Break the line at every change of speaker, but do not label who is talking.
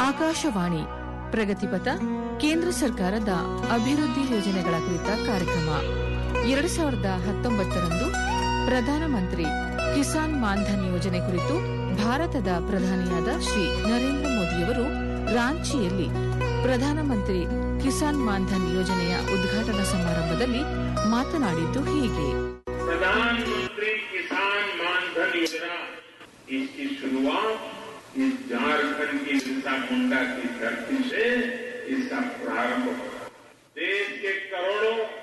ಆಕಾಶವಾಣಿ ಪ್ರಗತಿಪಥ ಕೇಂದ್ರ ಸರ್ಕಾರದ ಅಭಿವೃದ್ಧಿ ಯೋಜನೆಗಳ ಕುರಿತ ಕಾರ್ಯಕ್ರಮ ಎರಡು ಸಾವಿರದ ಹತ್ತೊಂಬತ್ತರಂದು ಪ್ರಧಾನಮಂತ್ರಿ ಕಿಸಾನ್ ಮಾನ್ಧನ್ ಯೋಜನೆ ಕುರಿತು ಭಾರತದ ಪ್ರಧಾನಿಯಾದ ಶ್ರೀ ನರೇಂದ್ರ ಮೋದಿಯವರು ರಾಂಚಿಯಲ್ಲಿ ಪ್ರಧಾನಮಂತ್ರಿ ಕಿಸಾನ್ ಮಾನ್ಧನ್ ಯೋಜನೆಯ ಉದ್ಘಾಟನಾ ಸಮಾರಂಭದಲ್ಲಿ ಮಾತನಾಡಿದ್ದು ಹೀಗೆ
प्रधानमंत्री किसान मान धन योजना इसकी शुरुआत इस झारखंड की बिरसा मुंडा की धरती से इसका प्रारंभ हुआ देश के करोड़ों